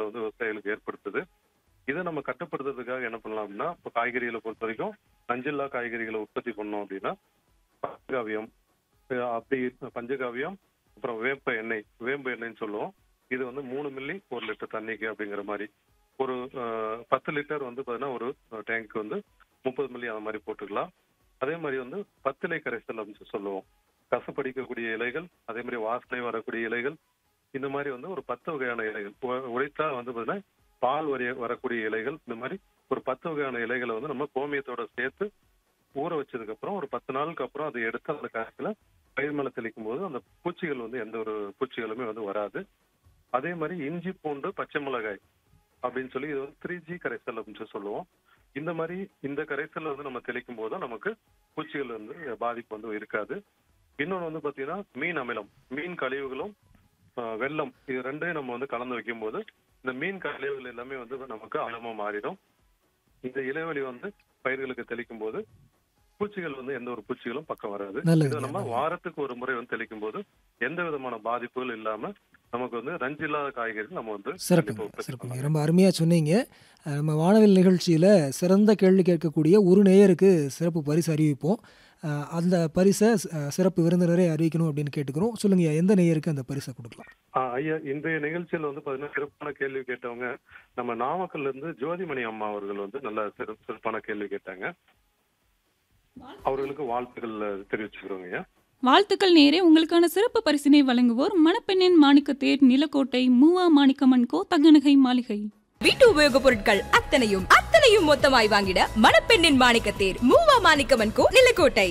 வந்து விவசாயிகளுக்கு ஏற்படுத்துது இதை நம்ம கட்டுப்படுத்துறதுக்காக என்ன பண்ணலாம் அப்படின்னா இப்போ காய்கறிகளை பொறுத்த வரைக்கும் நஞ்சில்லா காய்கறிகளை உற்பத்தி பண்ணோம் அப்படின்னா பஞ்சகாவியம் அஹ் அப்படி பஞ்சகாவியம் அப்புறம் வேப்ப எண்ணெய் வேம்பு எண்ணெய்ன்னு சொல்லுவோம் இது வந்து மூணு மில்லி ஒரு லிட்டர் தண்ணிக்கு அப்படிங்கிற மாதிரி ஒரு அஹ், பத்து லிட்டர் வந்து பார்த்தீங்கன்னா ஒரு டேங்க் வந்து முப்பது மில்லி அந்த மாதிரி போட்டுக்கலாம் அதே மாதிரி வந்து பத்திலை கரைசல் அப்படின்னு சொல்லி சொல்லுவோம் கசப்படிக்கக்கூடிய இலைகள் அதே மாதிரி வாசனை வரக்கூடிய இலைகள் இந்த மாதிரி வந்து ஒரு பத்து வகையான இலைகள் உ- உடைத்தா வந்து பார்த்தீங்கன்னா பால் வரைய வரக்கூடிய இலைகள் இந்த மாதிரி ஒரு பத்து வகையான இலைகளை வந்து நம்ம கோமியத்தோட சேர்த்து ஊற வச்சதுக்கு அப்புறம் ஒரு பத்து நாளுக்கு அப்புறம் அதை எடுத்து அந்த காய்ச்சல பயிர் மேல தெளிக்கும் போது அந்த பூச்சிகள் வந்து எந்த ஒரு பூச்சிகளுமே வந்து வராது அதே மாதிரி இஞ்சி பூண்டு பச்சை மிளகாய் அப்படின்னு சொல்லி இது வந்து த்ரீ ஜி கரைசல் அப்படின்னு சொல்லி சொல்லுவோம் இந்த மாதிரி இந்த கரைசல் வந்து நம்ம தெளிக்கும் போது நமக்கு பூச்சிகள் வந்து பாதிப்பு வந்து இருக்காது இன்னொன்று வந்து பாத்தீங்கன்னா மீன் அமிலம் மீன் கழிவுகளும் ஆஹ், வெல்லம் இது ரெண்டையும் நம்ம வந்து கலந்து வைக்கும் போது இந்த மீன் கழிவுகள் எல்லாமே வந்து நமக்கு அமிலமா மாறிடும் இந்த இலைவெளி வந்து பயிர்களுக்கு தெளிக்கும் போது பூச்சிகள் வந்து எந்த ஒரு பூச்சிகளும் பக்கம் வராது நல்லது, இது நம்ம நல்லது. வாரத்துக்கு ஒரு முறை வந்து தெளிக்கும் போது எந்த விதமான பாதிப்புகள் இல்லாம நமக்கு வந்து நஞ்சு இல்லாத காய்கறிகள் நம்ம வந்து கண்டிப்பா சிறப்புங்க உற்பத்தி சிறப்புங்க பண்ணலாம். ரொம்ப அருமையாக சொன்னீங்க அஹ் நம்ம வானவில் நிகழ்ச்சியில் சிறந்த கேள்வி கேட்கக்கூடிய ஒரு நேயருக்கு சிறப்பு பரிசு அறிவிப்போம் அஹ் அந்த பரிசை அஹ், சிறப்பு விருந்தினரை அறிவிக்கணும் அப்படின்னு கேட்டுக்கிறோம் சொல்லுங்க எந்த நேயருக்கு அந்த பரிசை கொடுக்கலாம் ஆ, ஐயா இன்றைய நிகழ்ச்சியில் வந்து பாத்தீங்கன்னா சிறப்பான கேள்வி கேட்டவங்க நம்ம நாமக்கல்ல இருந்து ஜோதிமணி அம்மா அவர்கள் வந்து நல்ல சிற- சிறப்பான கேள்வி கேட்டாங்க அவர்களுக்கு வாழ்த்துக்கள் தெரிவிச்சுக்கிறோங்க ஐயா வாழ்த்துக்கள் நேரே உங்களுக்கான சிறப்பு பரிசினை வழங்குவோர் மணப்பெண்ணின் மாணிக்கத்தேர் நிலக்கோட்டை மூவா மாணிக்கமன் கோ தங்கநகை மாளிகை வீட்டு உபயோகப் பொருட்கள் அத்தனையும் அத்தனையும் மொத்தமாய் வாங்கிட மணப்பெண்ணின் மாணிக்கத்தேர் மூவா மாணிக்கமன் கோ நிலக்கோட்டை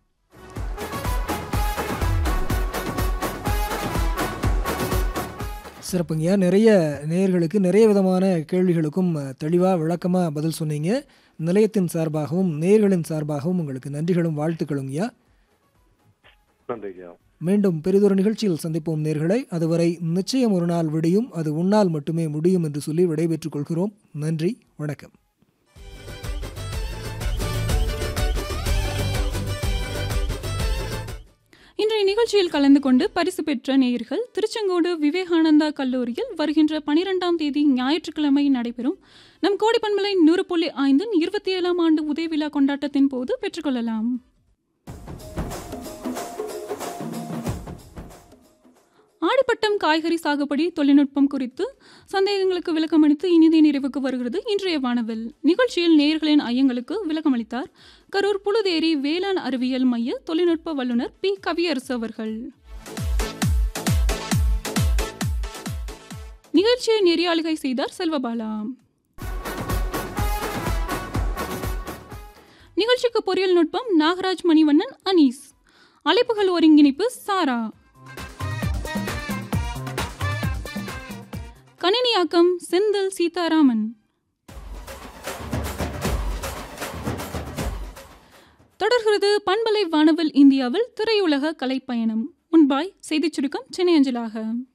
சிறப்புங்கய்யா நிறைய நேயர்களுக்கு நிறைய விதமான கேள்விகளுக்கும் தெளிவாக விளக்கமாக பதில் சொன்னீங்க நிலையத்தின் சார்பாகவும் நேயர்களின் சார்பாகவும் உங்களுக்கு நன்றிகளும் வாழ்த்துக்களுங்கய்யா நன்றி ஐயா மீண்டும் பெரிதொரு நிகழ்ச்சியில் சந்திப்போம் நேர்களை அதுவரை நிச்சயம் ஒரு நாள் விடியும் அது உன்னால் மட்டுமே முடியும் என்று சொல்லி விடைபெற்றுக் கொள்கிறோம் நன்றி வணக்கம் இன்றைய நிகழ்ச்சியில் கலந்து கொண்டு பரிசு பெற்ற நேயர்கள் திருச்செங்கோடு விவேகானந்தா கல்லூரியில் வருகின்ற பனிரெண்டாம் தேதி ஞாயிற்றுக்கிழமை நடைபெறும் நம் கோடிப்பண்பலை நூறு புள்ளி ஐந்தின் இருபத்தி ஏழாம் ஆண்டு உதய விழா கொண்டாட்டத்தின் போது பெற்றுக்கொள்ளலாம் ஆடிப்பட்டம் காய்கறி சாகுபடி தொழில்நுட்பம் குறித்து சந்தேகங்களுக்கு விளக்கமளித்து இனிதே நிறைவுக்கு வருகிறது இன்றைய வானவில் நிகழ்ச்சியில் நேயர்களின் ஐயங்களுக்கு விளக்கமளித்தார் கரூர் புழுதேரி வேளாண் அறிவியல் மைய தொழில்நுட்ப வல்லுநர் பி கவியரசு அவர்கள் நிகழ்ச்சியை நெறியாளுகை செய்தார் செல்வபாலா நிகழ்ச்சிக்கு பொறியியல் நுட்பம் நாகராஜ் மணிவண்ணன் அனீஸ் அழைப்புகள் ஒருங்கிணைப்பு சாரா கணினியாக்கம் செந்தில் சீதாராமன் தொடர்கிறது பண்பலை வானவில் இந்தியாவில் திரையுலக கலைப்பயணம் முன்பாய் செய்திச் சுருக்கம் சென்னை அஞ்சலாக